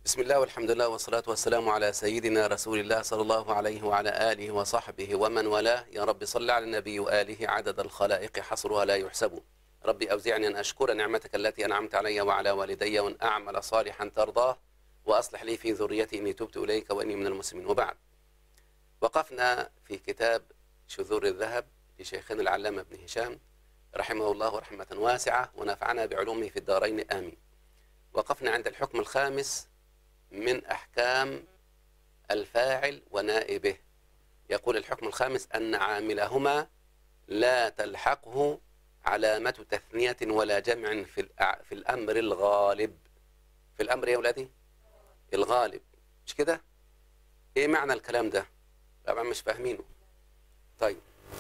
بسم الله والحمد لله والصلاة والسلام على سيدنا رسول الله صلى الله عليه وعلى آله وصحبه ومن والاه يا رب صل على النبي وآله عدد الخلائق حصرها لا يحسب ربي أوزعني أن أشكر نعمتك التي أنعمت علي وعلى والدي وأن أعمل صالحا ترضاه وأصلح لي في ذريتي إني تبت إليك وإني من المسلمين وبعد وقفنا في كتاب شذور الذهب لشيخنا العلامة ابن هشام رحمه الله رحمة واسعة ونفعنا بعلومه في الدارين آمين وقفنا عند الحكم الخامس من أحكام الفاعل ونائبه يقول الحكم الخامس أن عاملهما لا تلحقه علامة تثنية ولا جمع في الأع- في الأمر الغالب في الأمر يا ولادي الغالب مش كده إيه معنى الكلام ده طبعا مش فاهمينه طيب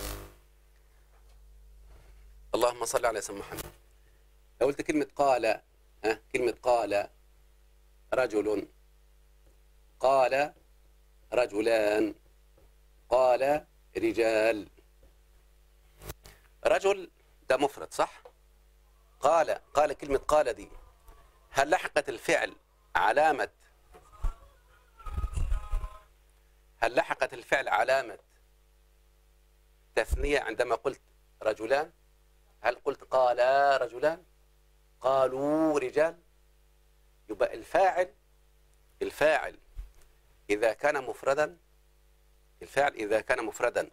اللهم صل على سيدنا محمد لو قلت كلمة قال ها كلمة قال رجل قال رجلان قال رجال رجل ده مفرد صح قال قال كلمة قال دي هل لحقت الفعل علامة هل لحقت الفعل علامة تثنية عندما قلت رجلان هل قلت قال رجلان قالوا رجال يبقى الفاعل الفاعل إذا كان مفردا الفاعل إذا كان مفردا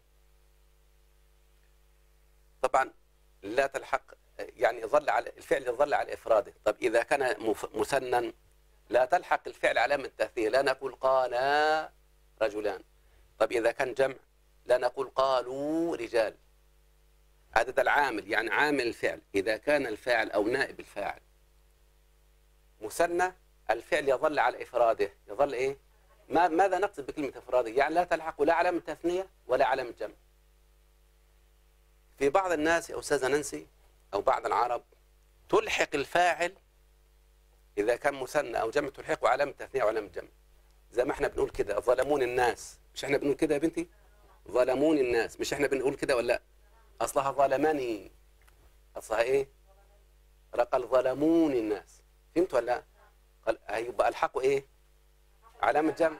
طبعا لا تلحق يعني يظل على الفعل يظل على إفراده طب إذا كان مف- مثنى لا تلحق الفعل علامة التثنية لا نقول قال رجلان طب إذا كان جمع لا نقول قالوا رجال عدد العامل يعني عامل الفعل إذا كان الفاعل أو نائب الفاعل مثنى الفعل يظل على إفراده يظل إيه ما ماذا نقصد بكلمة إفراده يعني لا تلحق لا علامة تثنية ولا علامة جمع في بعض الناس يا أستاذة ننسي أو بعض العرب تلحق الفاعل إذا كان مثنى أو جمع تلحقه علامة تثنية وعلامة جمع زي ما احنا بنقول كده ظلمون الناس مش احنا بنقول كده يا بنتي ظلمون الناس مش احنا بنقول كده ولا لا أصلها ظلمني أصلها إيه قال ظلمون الناس فهمت ولا لا قال هيبقى الحقوا ايه علامة جمع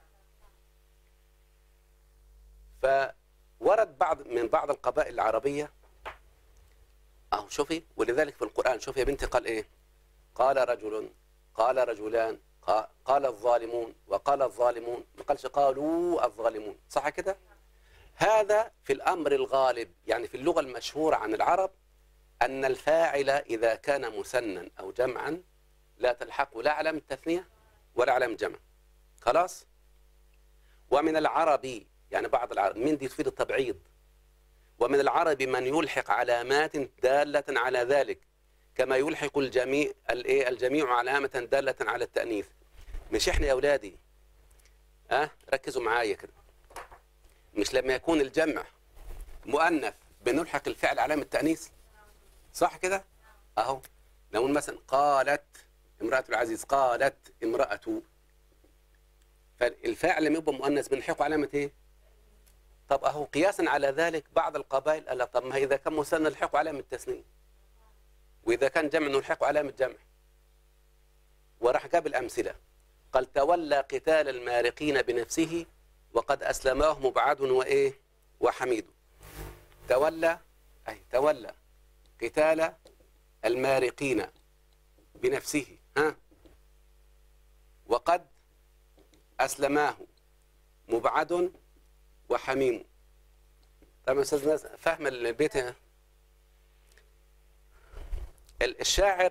فورد بعض من بعض القبائل العربية اهو شوفي ولذلك في القرآن شوفي يا بنتي قال ايه قال رجل قال رجلان قا- قال الظالمون وقال الظالمون ما قالش قالوا الظالمون صح كده هذا في الأمر الغالب يعني في اللغة المشهورة عن العرب أن الفاعل إذا كان مثنى أو جمعا لا تلحقه لا علامة تثنية ولا علامة جمع خلاص ومن العرب يعني بعض العرب من دي تفيد التبعيض ومن العرب من يلحق علامات دالة على ذلك كما يلحق الجميع الايه الجميع علامة دالة على التأنيث مش احنا يا اولادي ها أه؟ ركزوا معايا كده مش لما يكون الجمع مؤنث بنلحق الفعل علامة تأنيث صح كده اهو لو مثلا قالت امرأة العزيز قالت امرأة فالفاعل لما يبقى مؤنث بنلحقه علامة ايه؟ طب اهو قياسا على ذلك بعض القبائل قال لك طب ما اذا كان مثنى نلحقه علامة تثنية واذا كان جمع نلحقه علامة جمع وراح جاب الامثلة قال تولى قتال المارقين بنفسه وقد اسلماه مبعد وايه؟ وحميد تولى اي تولى قتال المارقين بنفسه ها وقد أسلماه مبعد وحميم طبعا أستاذ ناس فاهم البيت ها؟ ال- الشاعر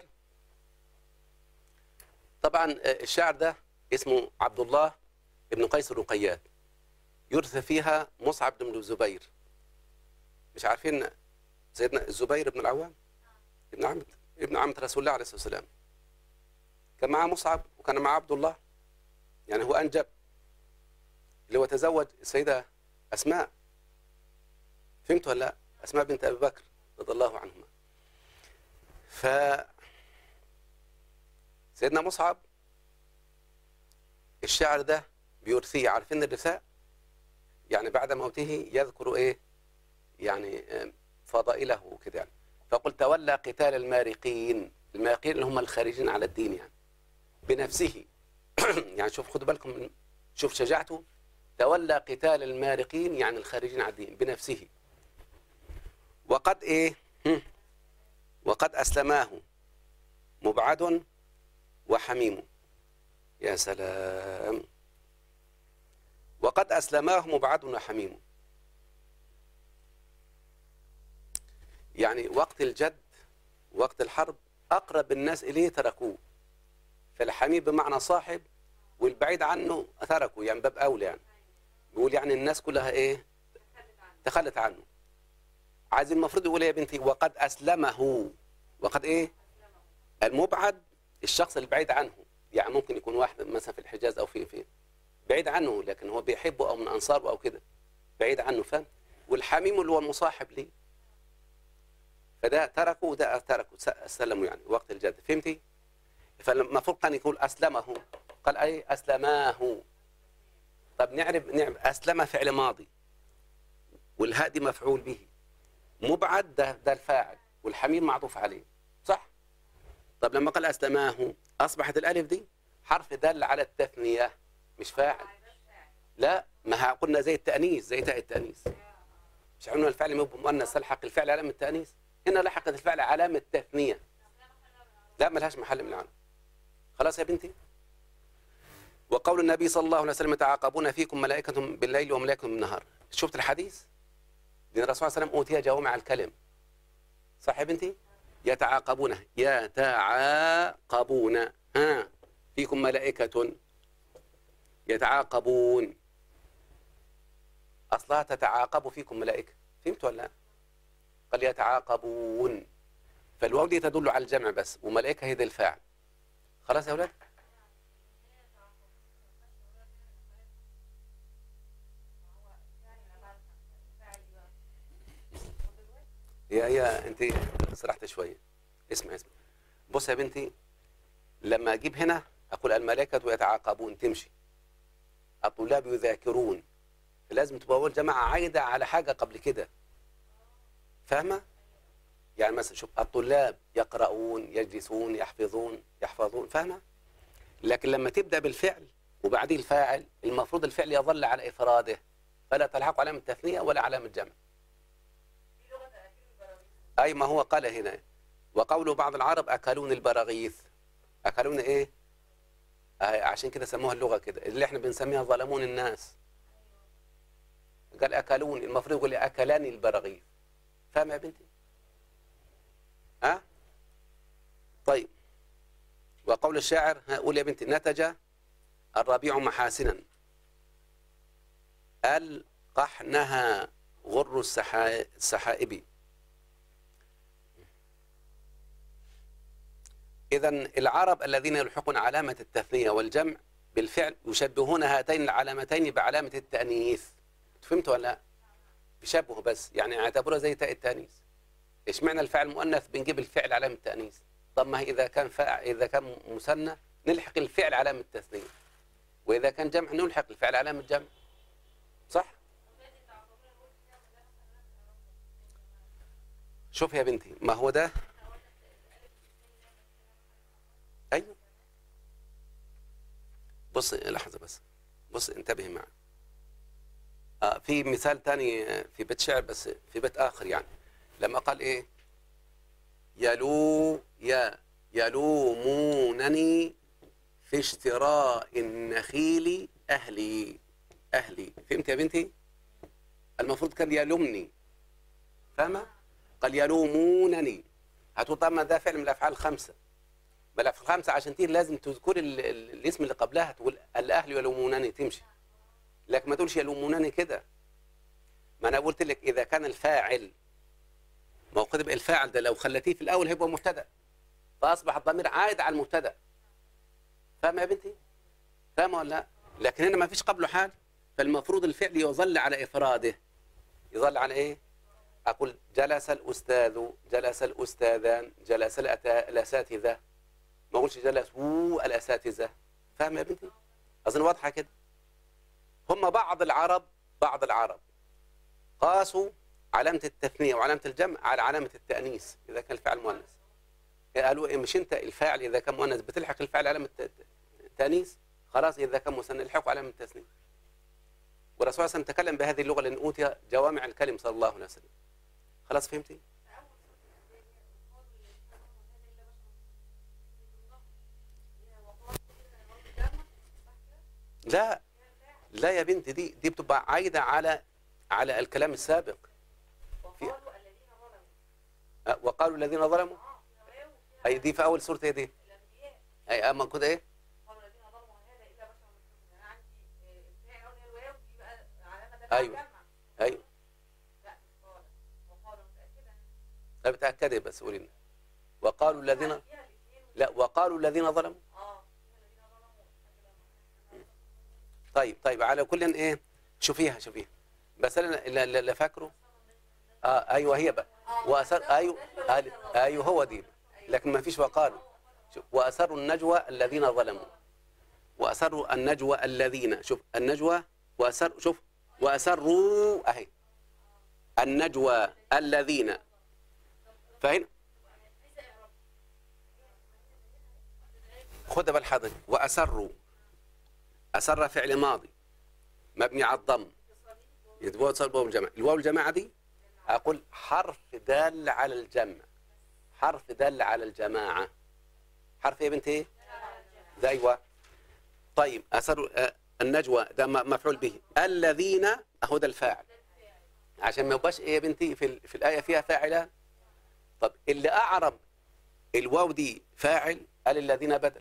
طبعا الشاعر ده اسمه عبد الله ابن قيس الرقيات يرثى فيها مصعب بن الزبير مش عارفين سيدنا الزبير بن العوام ابن عمة ابن عمة رسول الله عليه الصلاة والسلام كان معاه مصعب وكان معاه عبد الله يعني هو أنجب اللي هو تزوج السيدة أسماء فهمت ولا لا؟ أسماء بنت أبي بكر رضي الله عنهما ف سيدنا مصعب الشعر ده بيرثيه عارفين الرثاء يعني بعد موته يذكر ايه يعني آه، فضائله وكده يعني فقل تولى قتال المارقين المارقين اللي هم الخارجين على الدين يعني بنفسه يعني شوف خدوا بالكم من شوف شجاعته تولى قتال المارقين يعني الخارجين عن الدين بنفسه وقد ايه هم. وقد اسلماه مبعد وحميم يا سلام وقد اسلماه مبعد وحميم يعني وقت الجد وقت الحرب اقرب الناس اليه تركوه فالحميم بمعنى صاحب والبعيد عنه تركوا يعني باب اولى يعني بيقول يعني الناس كلها ايه تخلت عنه عايز المفروض يقول إيه يا بنتي وقد اسلمه وقد ايه المبعد الشخص البعيد عنه يعني ممكن يكون واحد مثلا في الحجاز او في في بعيد عنه لكن هو بيحبه او من انصاره او كده بعيد عنه فاهم والحميم اللي هو المصاحب ليه فده تركه وده تركه سلموا يعني وقت الجد فهمتي فالمفروض كان يقول اسلمه قال اي اسلماه طب نعرف نعرف اسلم فعل ماضي والهاء دي مفعول به مبعد ده ده الفاعل والحميم معطوف عليه صح طب لما قال اسلماه اصبحت الالف دي حرف دل على التثنيه مش فاعل لا ما قلنا زي التانيث زي تاء التانيث مش عملنا الفعل مؤنث تلحق الفعل علامه التانيث هنا لحقت الفعل علامه التثنيه لا ملهاش محل من العالم خلاص يا بنتي وقول النبي صلى الله عليه وسلم يتعاقبون فيكم ملائكة بالليل وملائكة بالنهار شفت الحديث لأن الرسول صلى الله عليه وسلم أوتي جوامع الكلم صح يا بنتي يتعاقبون يتعاقبون ها فيكم ملائكة يتعاقبون أصلها تتعاقب فيكم ملائكة فهمت ولا قال يتعاقبون فالواو دي تدل على الجمع بس وملائكة هي ذي الفاعل خلاص يا أولاد هي هي انت سرحت شويه اسمع اسمع بص يا بنتي لما اجيب هنا اقول الملائكه يتعاقبون تمشي الطلاب يذاكرون لازم تبقى اول جماعه عايده على حاجه قبل كده فاهمه يعني مثلا شوف الطلاب يقرؤون يجلسون يحفظون يحفظون فاهمه لكن لما تبدا بالفعل وبعديه الفاعل المفروض الفعل يظل على افراده فلا تلحق علامه التثنيه ولا علامه جمع أي ما هو قال هنا وقول بعض العرب أكلون البراغيث أكلون إيه آه عشان كده سموها اللغة كده اللي احنا بنسميها ظلمون الناس قال أكلون المفروض يقول لي أكلاني البراغيث فاهم يا بنتي ها طيب وقول الشاعر قول يا بنتي نتج الربيع محاسنا القحنها غر السحائب إذا العرب الذين يلحقون علامة التثنية والجمع بالفعل يشبهون هاتين العلامتين بعلامة التأنيث فهمت ولا لا؟ يشبهوا بس يعني اعتبرها زي تاء التأنيث ايش معنى الفعل مؤنث بنجيب الفعل علامة التأنيث طب ما إذا كان فاعل إذا كان مثنى نلحق الفعل علامة التثنية وإذا كان جمع نلحق الفعل علامة جمع صح؟ شوف يا بنتي ما هو ده ايوه بص لحظه بس بص انتبهي معي آه في مثال تاني في بيت شعر بس في بيت اخر يعني لما قال ايه يلو يا يلومونني في اشتراء النخيل اهلي اهلي فهمت يا بنتي المفروض كان يلومني فاهمه قال يلومونني هتقول طب ما ده فعل من الافعال الخمسه بل في الخمسة عشان تيجي لازم تذكر الاسم اللي قبلها تقول الأهل يلومونني تمشي لكن ما تقولش يلومونني كده ما أنا قلت لك إذا كان الفاعل موقف الفاعل ده لو خلتيه في الأول هيبقى مبتدأ فأصبح الضمير عائد على المبتدأ فاهمة يا بنتي؟ فاهمة ولا لا؟ لكن هنا ما فيش قبله حال فالمفروض الفعل يظل على إفراده يظل على إيه؟ أقول جلس الأستاذ جلس الأستاذان جلس الأساتذة ما اقولش جلسوا الاساتذه فاهم يا بنتي اظن واضحه كده هم بعض العرب بعض العرب قاسوا علامة التثنية وعلامة الجمع على علامة التأنيث إذا كان الفعل مؤنث قالوا إيه مش أنت الفاعل إذا كان مؤنث بتلحق الفعل علامة التأنيث خلاص اذا كان مثنى الحقوا على من التثنيه والرسول صلى الله عليه وسلم تكلم بهذه اللغه لان اوتي جوامع الكلم صلى الله عليه وسلم خلاص فهمتي لا لا يا بنتي دي دي بتبقى عايده على على الكلام السابق وقالوا الذين ظلموا أه، وقالوا الذين ظلموا اي دي في اول سوره ايه دي الانبياء اي اما كده ايه قالوا الذين ظلموا هل هذا الا بشر مثلكم انا عندي آه، الفاعل هنا الواو دي بقى علامه ده أيوة. جمع ايوه لا مش قال وقالوا متاكدا لا بتاكدي بس قولي لنا. وقالوا الذين فيها الاثنين لا وقالوا الذين ظلموا اه فيها الذين ظلموا طيب طيب على كل ايه شوفيها شوفيها بس انا اللي- اللي اللي فاكره اه ايوه هي بقى واثر ايوه آه، ايوه هو دي لكن ما فيش وقالوا شوف واسروا النجوى الذين ظلموا واسروا النجوى الذين شوف النجوى واسر شوف واسروا اهي النجوى الذين فهنا خد بال حضرتك واسروا أسر فعل ماضي مبني على الضم يتبوى تصل بواو الجماعة الواو الجماعة دي أقول حرف دال على الجمع حرف دال على الجماعة حرف إيه يا بنتي إيه؟ ده أيوة طيب أسر آه، النجوى ده م- مفعول به الذين أهو ده الفاعل عشان ما يبقاش إيه يا بنتي في, ال- في الآية فيها فاعلة طب اللي أعرب الواو دي فاعل قال الذين بدل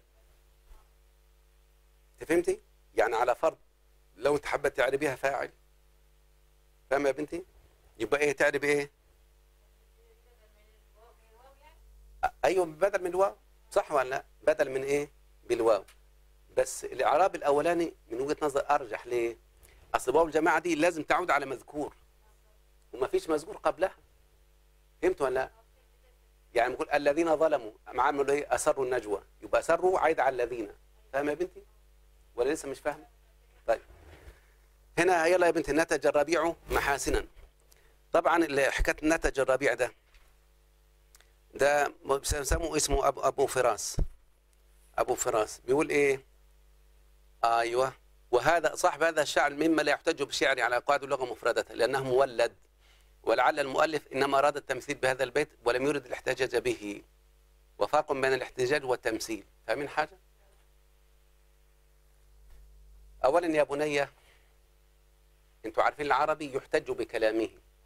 انت فهمتي؟ يعني على فرض لو انت حابه تعربيها فاعل فاهمه يا بنتي؟ يبقى ايه تعرب ايه؟ أ- ايوه بدل من الواو صح ولا لا؟ بدل من ايه؟ بالواو بس الاعراب الاولاني من وجهه نظر ارجح ليه؟ اصل واو الجماعه دي لازم تعود على مذكور وما فيش مذكور قبلها فهمت ولا لا؟ يعني نقول الذين ظلموا معاه عملوا ايه؟ اسروا النجوى يبقى اسروا عايد على الذين فاهمه يا بنتي؟ ولا لسه مش فاهم طيب هنا يلا يا بنتي نتج الربيع محاسنا طبعا اللي حكايه نتج الربيع ده ده سموه اسمه أبو, ابو فراس ابو فراس بيقول ايه ايوه وهذا صاحب هذا الشعر مما لا يحتج بالشعر على قواعد اللغه مفردة لانه مولد ولعل المؤلف انما اراد التمثيل بهذا البيت ولم يرد الاحتجاج به وفرق بين الاحتجاج والتمثيل فاهمين حاجه اولا يا بني انتوا عارفين العربي يحتج بكلامه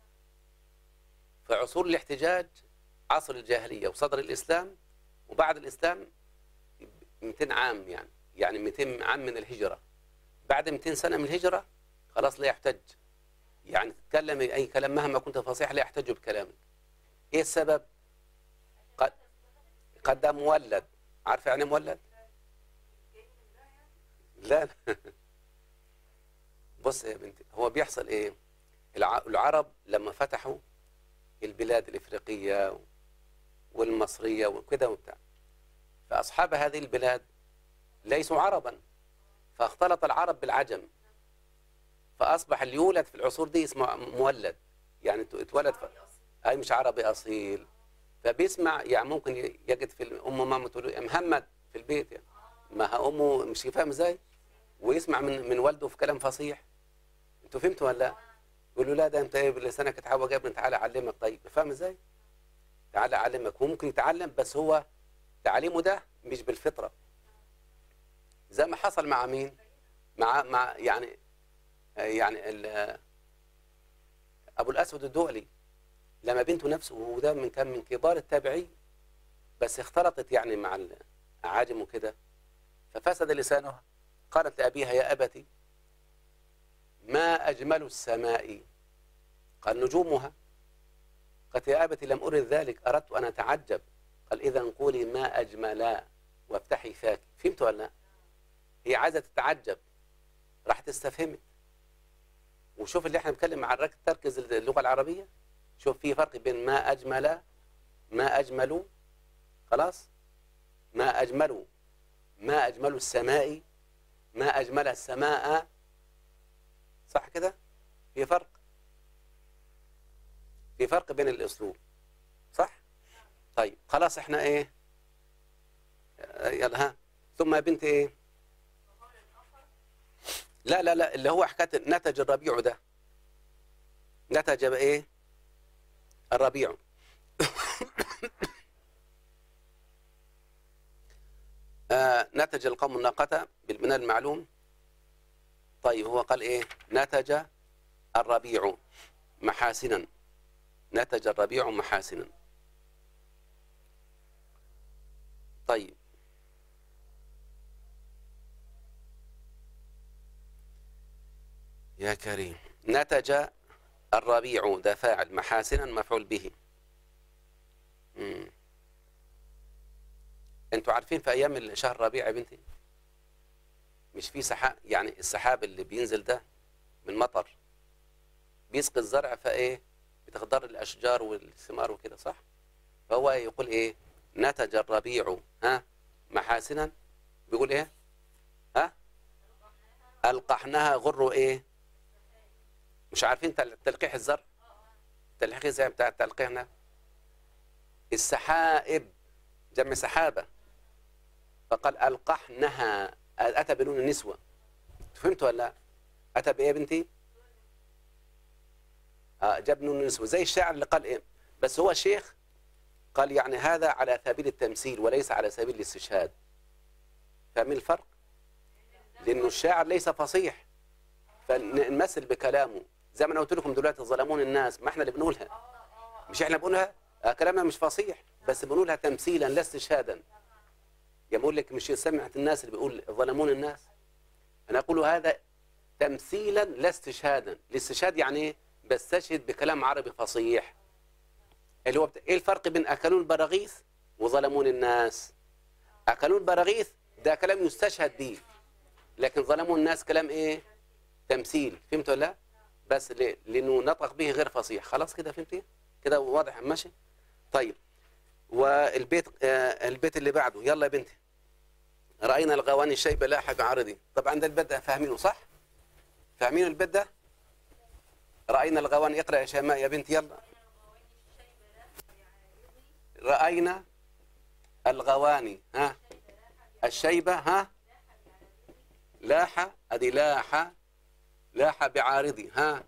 فعصور الاحتجاج عصر الجاهليه وصدر الاسلام وبعد الاسلام 200 عام يعني يعني 200 عام من الهجره بعد 200 سنه من الهجره خلاص لا يحتج يعني تتكلم اي كلام مهما كنت فصيح لا يحتج بكلامك ايه السبب قد قد ده مولد عارفه يعني إيه مولد لا لا بص يا بنتي هو بيحصل ايه الع- العرب لما فتحوا البلاد الافريقيه والمصريه وكده وبتاع فاصحاب هذه البلاد ليسوا عربا فاختلط العرب بالعجم فاصبح اللي يولد في العصور دي اسمه مولد يعني ت- اتولد ف... اي مش عربي اصيل فبيسمع يعني ممكن ي- يجد في ال- امه ماما تقول له يا محمد في البيت يعني ما ها امه مش فاهم ازاي ويسمع من من والده في كلام فصيح انتوا فهمتوا ولا لا؟ يقول له لا ده انت ايه بلسانك اتعوج يا ابني تعالى اعلمك طيب فاهم ازاي؟ تعالى اعلمك هو ممكن يتعلم بس هو تعليمه ده مش بالفطره زي ما حصل مع مين؟ مع مع يعني يعني ال- ابو الاسود الدؤلي لما بنته نفسه وده من كان من كبار التابعين بس اختلطت يعني مع العاجم وكده ففسد لسانها قالت لأبيها يا أبتي ما أجمل السماء قال نجومها قالت يا أبتي لم أرد ذلك أردت أن أتعجب قال إذا قولي ما أجملا وافتحي فاك فهمت ولا لا؟ هي عايزة تتعجب راح تستفهمت وشوف اللي احنا بنتكلم عن رك- تركز اللغة العربية شوف في فرق بين ما أجمل ما أجمل خلاص ما أجمل ما أجمل السماء ما أجمل السماء صح كده في فرق في فرق بين الأسلوب صح طيب خلاص احنا ايه آه، يلا ها ثم يا بنت ايه لا لا لا اللي هو حكايه نتج الربيع ده نتج بايه الربيع آه نتج القوم الناقة بالبناء المعلوم طيب هو قال ايه نتج الربيع محاسنا نتج الربيع محاسنا طيب يا كريم نتج الربيع ده فاعل محاسنا مفعول به مم. انتوا عارفين في ايام شهر الربيع يا بنتي مش في سحاب يعني السحاب اللي بينزل ده من مطر بيسقي الزرع فايه بتخضر الاشجار والثمار وكده صح فهو يقول ايه نتج الربيع ها محاسنا بيقول ايه ها القحناها غر ايه مش عارفين تل- تلقيح الزرع تلقيح زي بتاع تلقيحنا السحائب جمع سحابه فقال القحنها اتى بنون النسوه فهمتوا ولا لا؟ اتى بايه يا بنتي آه جاب نون النسوه زي الشاعر اللي قال ايه بس هو شيخ قال يعني هذا على سبيل التمثيل وليس على سبيل الاستشهاد فاهمين الفرق لانه الشاعر ليس فصيح فنمثل بكلامه زي ما انا قلت لكم دلوقتي ظلمون الناس ما احنا اللي بنقولها مش احنا بنقولها آه كلامنا مش فصيح بس بنقولها تمثيلا لا استشهادا يا بقول لك مش سمعت الناس اللي بيقول ظلمون الناس انا اقول هذا تمثيلا لا استشهادا الاستشهاد يعني ايه بستشهد بكلام عربي فصيح اللي هو بت... ايه الفرق بين اكلون البراغيث وظلمون الناس اكلون البراغيث ده كلام يستشهد به لكن ظلموا الناس كلام ايه تمثيل فهمت ولا لا؟ بس ليه؟ لانه نطق به غير فصيح خلاص كده فهمتي كده واضح ماشي طيب والبيت آه البيت اللي بعده يلا يا بنتي راينا الغواني الشيبه لاحق عرضي طبعا ده البيت ده فاهمينه صح فاهمين البيت ده راينا الغواني اقرا يا شيماء يا بنتي يلا راينا الغواني ها الشيبه ها لاح ادي لاح لاح بعارضي ها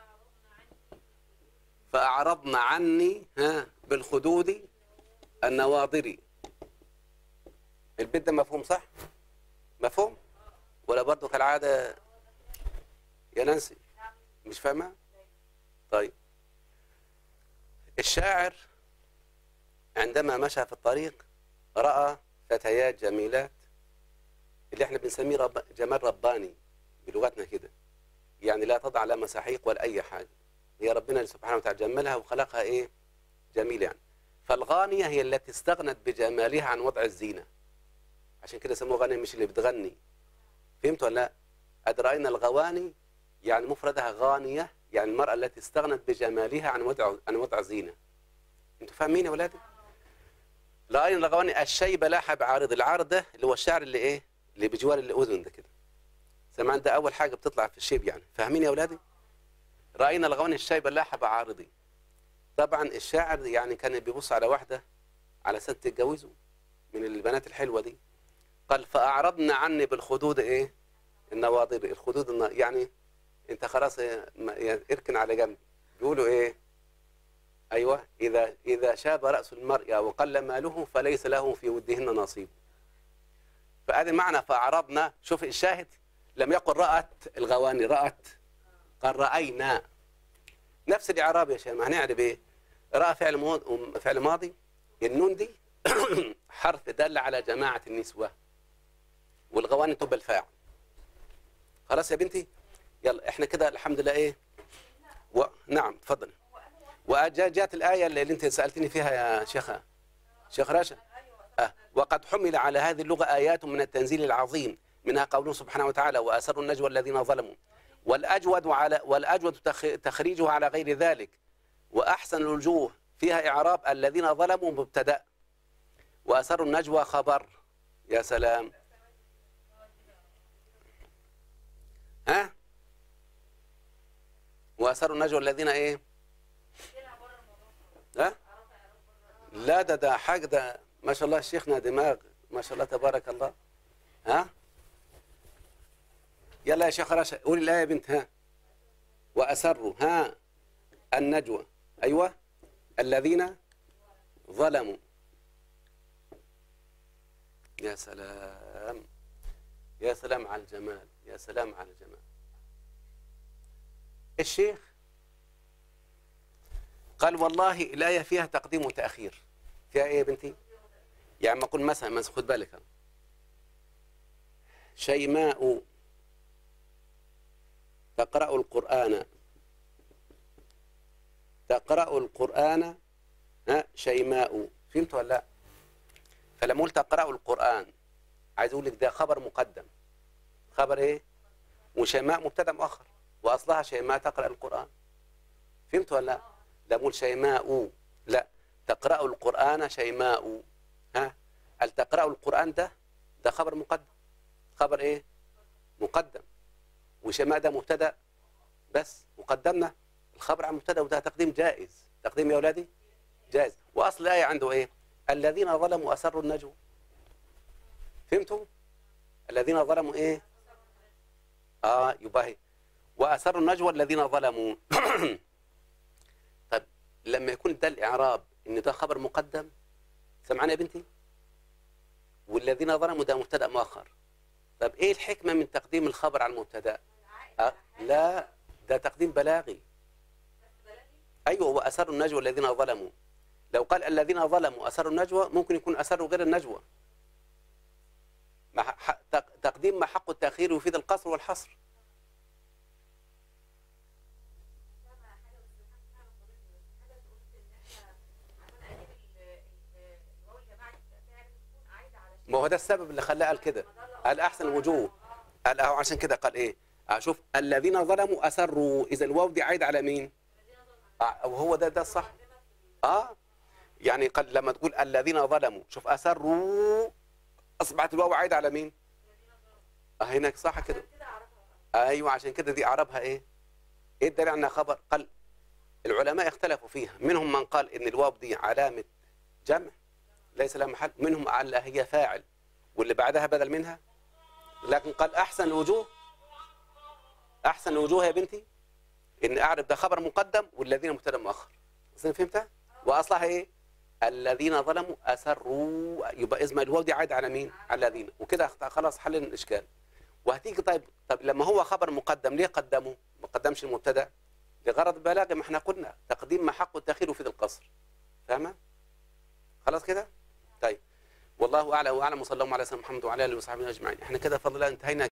فأعرضن عني ها بالخدود النواضر البيت ده مفهوم صح؟ مفهوم؟ ولا برضه كالعادة يا نانسي مش فاهمة؟ طيب الشاعر عندما مشى في الطريق رأى فتيات جميلات اللي احنا بنسميه رب... جمال رباني بلغتنا كده يعني لا تضع لا مساحيق ولا اي حاجه هي ربنا سبحانه وتعالى جملها وخلقها ايه جميل يعني فالغانيه هي التي استغنت بجمالها عن وضع الزينه عشان كده سموها غانيه مش اللي بتغني فهمت ولا لا ادراينا الغواني يعني مفردها غانيه يعني المراه التي استغنت بجمالها عن وضع عن وضع الزينه انتوا فاهمين يا ولادي راينا الغواني الشيبه لاح بعارض العارض ده اللي هو الشعر اللي ايه اللي بجوار الاذن ده كده سمعان ده اول حاجه بتطلع في الشيب يعني فاهمين يا اولادي راينا الغواني الشيبه لاح بعارضي طبعا الشاعر يعني كان بيبص على واحده على سنه تتجوزه من البنات الحلوه دي قال فاعرضنا عني بالخدود ايه النواضر الخدود النا... يعني انت خلاص إيه، ما- يعني اركن على جنب بيقولوا ايه ايوه اذا اذا شاب راس المرء وقل ماله فليس له في ودهن نصيب فهذا معنى فأعرضنا شوف الشاهد لم يقل رأت الغواني رأت قال رأينا نفس الإعراب يا شيخ هنعرف إيه رأى فعل ماضي فعل ماضي النون دي حرف دل على جماعة النسوة والغواني تبقى الفاعل خلاص يا بنتي يلا احنا كده الحمد لله ايه و... نعم تفضل وجاءت الآية اللي انت سألتني فيها يا شيخة شيخ راشد آه. وقد حمل على هذه اللغة آيات من التنزيل العظيم منها قوله سبحانه وتعالى وأسروا النجوى الذين ظلموا والأجود على والأجود تخ- تخريجه على غير ذلك وأحسن الوجوه فيها إعراب الذين ظلموا مبتدأ وأسروا النجوى خبر يا سلام ها وأسروا النجوى الذين إيه ها لا ده ده حاجة ده ما شاء الله شيخنا دماغ ما شاء الله تبارك الله ها يلا يا شيخ رشا قولي الآية يا بنت ها وأسروا ها النجوى أيوة الذين ظلموا يا سلام يا سلام على الجمال يا سلام على الجمال الشيخ قال والله الآية فيها تقديم وتأخير فيها إيه يا بنتي يعني ما أقول مثلا مثلا خد بالك شيماء تقرأ القرآن تقرأ القرآن ها شيماء فهمت ولا لا فلما قلت تقرأ القرآن عايز أقول لك ده خبر مقدم خبر إيه وشيماء مبتدأ مؤخر وأصلها شيماء تقرأ القرآن فهمت ولا لا لا أقول شيماء لا تقرأ القرآن شيماء ها هل تقرأ القرآن ده ده خبر مقدم خبر إيه مقدم وشيماء ده مبتدأ بس وقدمنا الخبر عن مبتدأ وده تقديم جائز تقديم يا أولادي جائز وأصل الآية عنده إيه الذين ظلموا أسروا النجوى فهمتوا الذين ظلموا إيه آه يبقى هي. وأسروا النجوى الذين ظلموا طيب لما يكون ده الإعراب إن ده خبر مقدم سمعنا يا بنتي والذين ظلموا ده مبتدأ مؤخر طب إيه الحكمة من تقديم الخبر على المبتدأ أه؟ لا ده تقديم بلاغي أيوة وأسروا النجوى الذين ظلموا لو قال الذين ظلموا أسروا النجوى ممكن يكون أسروا غير النجوى مع ح- تق- تقديم ما حق التأخير يفيد القصر والحصر ما هو ده السبب اللي خلاه قال كده قال أحسن الوجوه قال أهو عشان كده قال إيه أشوف الذين ظلموا أسروا إذا الواو دي عايد على مين آه، وهو ده ده الصح اه يعني قد لما تقول الذين ظلموا شوف أسروا أصبحت الواو عايد على مين آه هناك صح كده ايوه عشان كده دي اعرابها ايه ايه الدليل انها خبر قال العلماء اختلفوا فيها منهم من قال ان الواو دي علامه جمع ليس لها محل منهم قال هي فاعل واللي بعدها بدل منها لكن قال احسن الوجوه احسن الوجوه يا بنتي ان اعرف ده خبر مقدم والذين مبتدا مؤخر أصلاً فهمتها واصلها ايه الذين ظلموا اسروا يبقى اسم الواو دي عايد على مين على الذين وكده خلاص حل الاشكال وهتيجي طيب طب لما هو خبر مقدم ليه قدمه ما قدمش المبتدا لغرض بلاغي ما احنا قلنا تقديم ما حقه التاخير في القصر فاهمه خلاص كده طيب والله اعلم واعلم وصلى الله على سيدنا محمد وعلى اله وصحبه اجمعين احنا كده فضل الله انتهينا